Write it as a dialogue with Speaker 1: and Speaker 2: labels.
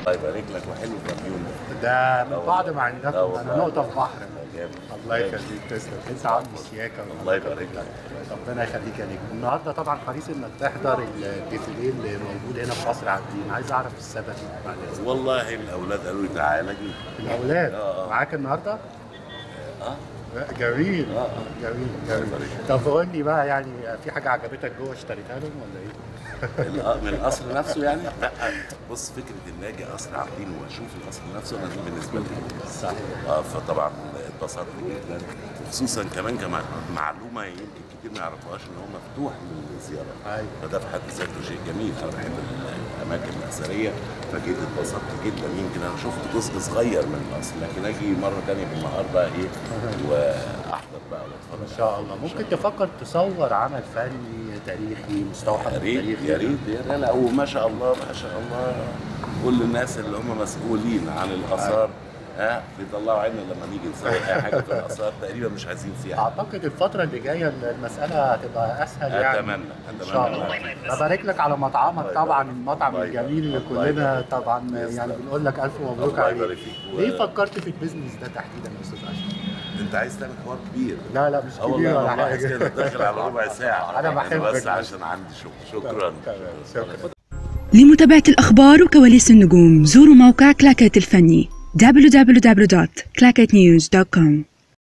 Speaker 1: الله يبارك لك وحلو الكاميون
Speaker 2: ده من
Speaker 1: لا
Speaker 2: بعض
Speaker 1: والله.
Speaker 2: ما
Speaker 1: لا
Speaker 2: عندكم
Speaker 1: والله.
Speaker 2: انا نقطه في بحر
Speaker 1: جامد
Speaker 2: الله يخليك تسلم انت عم الشياكه
Speaker 1: الله يبارك لك.
Speaker 2: ربنا يخليك يا نجم النهارده طبعا حريص انك تحضر الديفيليه اللي موجود هنا في قصر عابدين عايز اعرف السبب بعد اذنك
Speaker 1: والله الاولاد قالوا لي تعالى جي
Speaker 2: الاولاد
Speaker 1: آه، آه.
Speaker 2: معاك النهارده
Speaker 1: اه
Speaker 2: جميل
Speaker 1: آه.
Speaker 2: جميل جميل
Speaker 1: يبارك.
Speaker 2: طب قول لي بقى يعني في حاجه عجبتك جوه اشتريتها لهم ولا ايه؟
Speaker 1: الق- من القصر نفسه يعني لا بص فكره ان اجي قصر عابدين واشوف القصر نفسه انا دي بالنسبه لي
Speaker 2: صحيح
Speaker 1: اه فطبعا اتبسطت جدا وخصوصا كمان كمان معلومه يمكن كتير ما يعرفوهاش ان هو مفتوح للزياره
Speaker 2: ايوه
Speaker 1: فده في حد ذاته شيء جميل انا بحب الاماكن الاثريه فجيت اتبسطت جدا يمكن انا شفت جزء صغير من القصر لكن اجي مره ثانيه بالنهار بقى ايه واحضر بقى واتفرج
Speaker 2: ما شاء الله ممكن تفكر تصور عمل فني تاريخي مستوحى
Speaker 1: يا
Speaker 2: من
Speaker 1: ريت
Speaker 2: التاريخ
Speaker 1: يا ريت يا ريت. لا وما شاء الله ما شاء الله كل الناس اللي هم مسؤولين عن الاثار ها بيطلعوا عيننا لما نيجي نصور اي حاجه في الاثار تقريبا مش عايزين فيها
Speaker 2: اعتقد الفتره اللي جايه المساله هتبقى اسهل يعني
Speaker 1: اتمنى
Speaker 2: ان
Speaker 1: اتمنى
Speaker 2: شاء الله ببارك لك على مطعمك
Speaker 1: الله
Speaker 2: طبعا
Speaker 1: يبارك.
Speaker 2: المطعم
Speaker 1: الله يبارك.
Speaker 2: الجميل اللي
Speaker 1: الله
Speaker 2: كلنا
Speaker 1: يبارك.
Speaker 2: طبعا
Speaker 1: يسلم.
Speaker 2: يعني بنقول لك الف مبروك
Speaker 1: الله
Speaker 2: عليك
Speaker 1: يبارك فيك. و-
Speaker 2: ليه فكرت في البيزنس ده تحديدا يا استاذ اشرف؟
Speaker 1: انت عايز تعمل حوار كبير
Speaker 2: لا لا مش
Speaker 1: اه
Speaker 2: كبير
Speaker 1: والله
Speaker 2: ولا
Speaker 1: انا ملاحظ كده
Speaker 2: حاجه
Speaker 1: داخل على ربع ساعه
Speaker 2: أنا بحبك
Speaker 1: بس
Speaker 2: جدا.
Speaker 1: عشان عندي شغل شكرا
Speaker 2: شكرا
Speaker 3: لمتابعة الأخبار وكواليس النجوم زوروا موقع كلاكيت الفني www.clacketnews.com